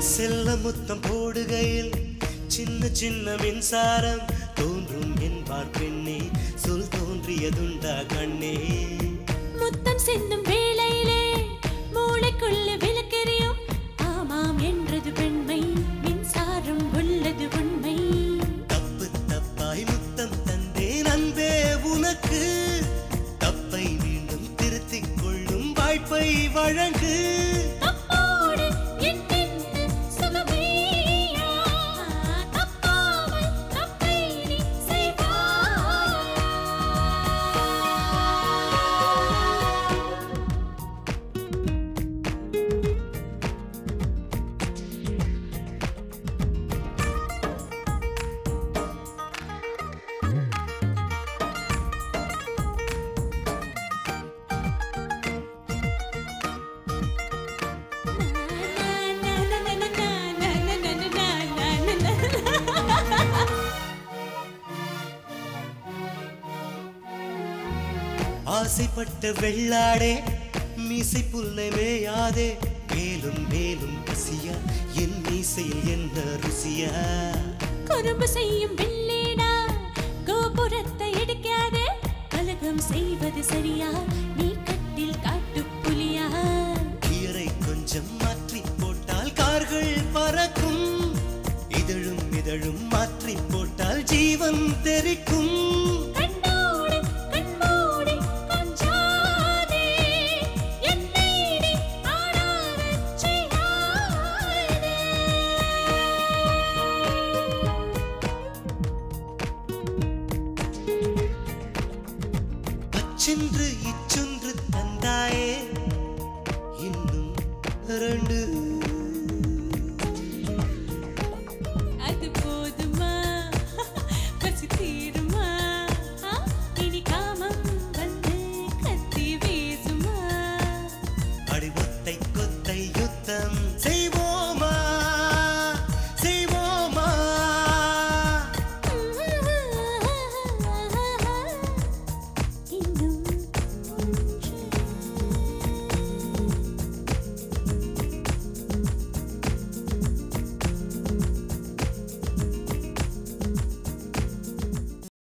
செல்ல முத்தம் போடுகையில் சின்ன சின்ன மின்சாரம் தோன்றும் என்பார் பெண்ணே சொல் தோன்றியதுண்டா கண்ணே முத்தம் சிந்தும் வேளையிலே மூளைக்குள்ள விளக்கெரியும் ஆமாம் என்றது பெண்மை மின்சாரம் உள்ளது உண்மை தப்பு தப்பாய் முத்தம் தந்தேன் அன்பே உனக்கு தப்பை மீண்டும் திருத்திக் கொள்ளும் வாய்ப்பை வழங்கு தப்போடு என்னென்ன சுகமேயா தப்பாமல் தப்பை நீ செய்வாய் ஆசைப்பட்ட வெள்ளாடே மீசை புல்லை மேயாதே மேலும் மேலும் பசியா என் மீசையில் என்ன ருசியா குறும்பு செய்யும் வெள்ளேடா கோபுரத்தை இடிக்காதே கலகம் செய்வது சரியா நீ கட்டில் காட்டு புலியா கீரை கொஞ்சம் மாற்றி போட்டால் கார்கள் பறக்கும் இதழும் இதழும் மாற்றி போட்டால் ஜீவன் தெரிக்கும் கண்ணோடு கண்மூடி கொஞ்சாதே என்னை நீ ஆடாதச் செய்யாதே அச்சென்று இச்சொன்று தந்தாயே இன்னும் ரெண்டு